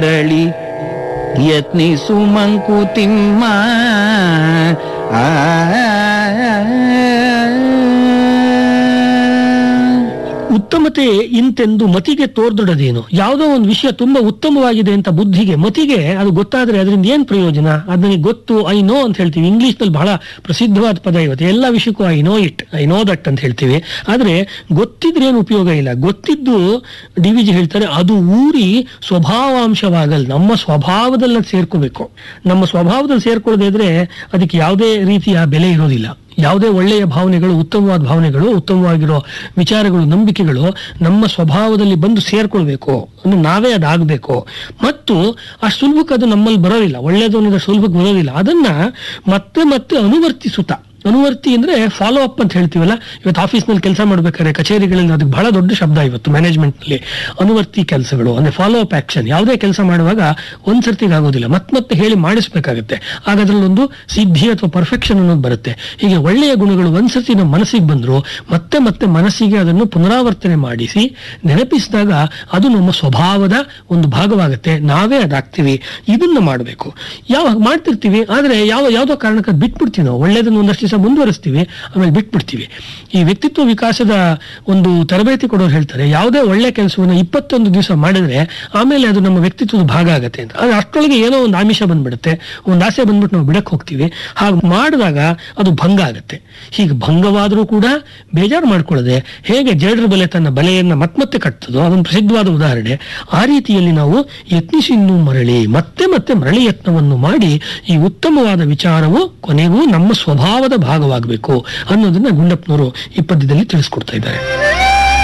ಮರಳಿ ಯತ್ನಿಸು ಮಂಕುತಿಮ್ಮ ಆ ಉತ್ತಮತೆ ಇಂತೆಂದು ಮತಿಗೆ ತೋರ್ದೊಡದೇನು ಯಾವುದೋ ಒಂದು ವಿಷಯ ತುಂಬಾ ಉತ್ತಮವಾಗಿದೆ ಅಂತ ಬುದ್ಧಿಗೆ ಮತಿಗೆ ಅದು ಗೊತ್ತಾದ್ರೆ ಅದರಿಂದ ಏನ್ ಪ್ರಯೋಜನ ಅದು ನನಗೆ ಗೊತ್ತು ಐ ನೋ ಅಂತ ಹೇಳ್ತೀವಿ ಇಂಗ್ಲಿಷ್ ನಲ್ಲಿ ಬಹಳ ಪ್ರಸಿದ್ಧವಾದ ಪದ ಇವತ್ತು ಎಲ್ಲ ವಿಷಯಕ್ಕೂ I know it I know that ಅಂತ ಹೇಳ್ತೀವಿ ಆದ್ರೆ ಗೊತ್ತಿದ್ರೆ ಏನು ಉಪಯೋಗ ಇಲ್ಲ ಗೊತ್ತಿದ್ದು ಡಿ ವಿ ಜಿ ಹೇಳ್ತಾರೆ ಅದು ಊರಿ ಸ್ವಭಾವಾಂಶವಾಗಲ್ ನಮ್ಮ ಸ್ವಭಾವದಲ್ಲಿ ಅದು ಸೇರ್ಕೋಬೇಕು ನಮ್ಮ ಸ್ವಭಾವದಲ್ಲಿ ಸೇರ್ಕೊಳ್ಳದೆ ಇದ್ರೆ ಅದಕ್ಕೆ ಯಾವುದೇ ರೀತಿಯ ಬೆಲೆ ಇರೋದಿಲ್ಲ ಯಾವುದೇ ಒಳ್ಳೆಯ ಭಾವನೆಗಳು ಉತ್ತಮವಾದ ಭಾವನೆಗಳು ಉತ್ತಮವಾಗಿರೋ ವಿಚಾರಗಳು ನಂಬಿಕೆಗಳು ನಮ್ಮ ಸ್ವಭಾವದಲ್ಲಿ ಬಂದು ಸೇರ್ಕೊಳ್ಬೇಕು ಅಂದ್ರೆ ನಾವೇ ಅದಾಗಬೇಕು ಮತ್ತು ಅಷ್ಟು ಸುಲಭಕ್ಕೆ ಅದು ನಮ್ಮಲ್ಲಿ ಬರೋದಿಲ್ಲ ಒಳ್ಳೇದು ಅನ್ನೋದು ಸುಲಭಕ್ಕೆ ಬರೋದಿಲ್ಲ ಅದನ್ನ ಮತ್ತೆ ಮತ್ತೆ ಅನುವರ್ತಿಸುತ್ತಾ ಅನುವರ್ತಿ ಅಂದ್ರೆ ಫಾಲೋ ಅಪ್ ಅಂತ ಹೇಳ್ತೀವಲ್ಲ ಇವತ್ತು ಆಫೀಸ್ನಲ್ಲಿ ಕೆಲಸ ಮಾಡ್ಬೇಕಾದ್ರೆ ಕಚೇರಿಗಳಲ್ಲಿ ಅದಕ್ಕೆ ಬಹಳ ದೊಡ್ಡ ಶಬ್ದ ಇವತ್ತು ಮ್ಯಾನೇಜ್ಮೆಂಟ್ ನಲ್ಲಿ ಅನುವರ್ತಿ ಕೆಲಸಗಳು ಅಂದ್ರೆ ಫಾಲೋ ಅಪ್ ಆಕ್ಷನ್ ಯಾವುದೇ ಕೆಲಸ ಮಾಡುವಾಗ ಒಂದ್ ಸರ್ತಿಗೆ ಆಗೋದಿಲ್ಲ ಮತ್ ಮತ್ತೆ ಹೇಳಿ ಮಾಡಿಸ್ಬೇಕಾಗುತ್ತೆ ಆಗ ಅದ್ರಲ್ಲೊಂದು ಸಿದ್ಧಿ ಅಥವಾ ಪರ್ಫೆಕ್ಷನ್ ಅನ್ನೋದು ಬರುತ್ತೆ ಹೀಗೆ ಒಳ್ಳೆಯ ಗುಣಗಳು ಒಂದ್ಸರ್ತಿ ನಮ್ಮ ಮನಸ್ಸಿಗೆ ಬಂದ್ರು ಮತ್ತೆ ಮತ್ತೆ ಮನಸ್ಸಿಗೆ ಅದನ್ನು ಪುನರಾವರ್ತನೆ ಮಾಡಿಸಿ ನೆನಪಿಸಿದಾಗ ಅದು ನಮ್ಮ ಸ್ವಭಾವದ ಒಂದು ಭಾಗವಾಗುತ್ತೆ ನಾವೇ ಅದಾಗ್ತೀವಿ ಇದನ್ನ ಮಾಡಬೇಕು ಯಾವಾಗ ಮಾಡ್ತಿರ್ತೀವಿ ಆದ್ರೆ ಯಾವ ಯಾವ್ದೋ ಕಾರಣಕ್ಕೆ ಅದ್ ಬಿಟ್ಬಿಡ್ತೀವಿ ನಾವು ಒಳ್ಳೇದನ್ನ ಒಂದಷ್ಟು ದಿವಸ ಮುಂದುವರಿಸ್ತೀವಿ ಆಮೇಲೆ ಬಿಟ್ಬಿಡ್ತೀವಿ ಈ ವ್ಯಕ್ತಿತ್ವ ವಿಕಾಸದ ಒಂದು ತರಬೇತಿ ಕೊಡೋರು ಹೇಳ್ತಾರೆ ಯಾವುದೇ ಒಳ್ಳೆ ಕೆಲಸವನ್ನ ಇಪ್ಪತ್ತೊಂದು ದಿವಸ ಮಾಡಿದ್ರೆ ಆಮೇಲೆ ಅದು ನಮ್ಮ ವ್ಯಕ್ತಿತ್ವದ ಭಾಗ ಆಗುತ್ತೆ ಅಂತ ಆದ್ರೆ ಅಷ್ಟರೊಳಗೆ ಏನೋ ಒಂದು ಆಮಿಷ ಬಂದ್ಬಿಡುತ್ತೆ ಒಂದು ಆಸೆ ಬಂದ್ಬಿಟ್ಟು ನಾವು ಬಿಡಕ್ ಹೋಗ್ತೀವಿ ಹಾಗೆ ಮಾಡಿದಾಗ ಅದು ಭಂಗ ಆಗುತ್ತೆ ಹೀಗೆ ಭಂಗವಾದರೂ ಕೂಡ ಬೇಜಾರು ಮಾಡ್ಕೊಳ್ಳದೆ ಹೇಗೆ ಜೇಡ್ರ ಬಲೆ ತನ್ನ ಬಲೆಯನ್ನ ಮತ್ಮತ್ತೆ ಕಟ್ತದೋ ಅದೊಂದು ಪ್ರಸಿದ್ಧವಾದ ಉದಾಹರಣೆ ಆ ರೀತಿಯಲ್ಲಿ ನಾವು ಯತ್ನಿಸಿ ಇನ್ನೂ ಮರಳಿ ಮತ್ತೆ ಮತ್ತೆ ಮರಳಿ ಯತ್ನವನ್ನು ಮಾಡಿ ಈ ಉತ್ತಮವಾದ ವಿಚಾರವು ಕೊನೆಗೂ ನಮ್ಮ ಸ್ವಭಾವದ ಭಾಗವಾಗಬೇಕು ಅನ್ನೋದನ್ನ ಗುಂಡಪ್ಪನವರು ಈ ಪದ್ಯದಲ್ಲಿ ತಿಳಿಸ್ಕೊಡ್ತಾ ಇದ್ದಾರೆ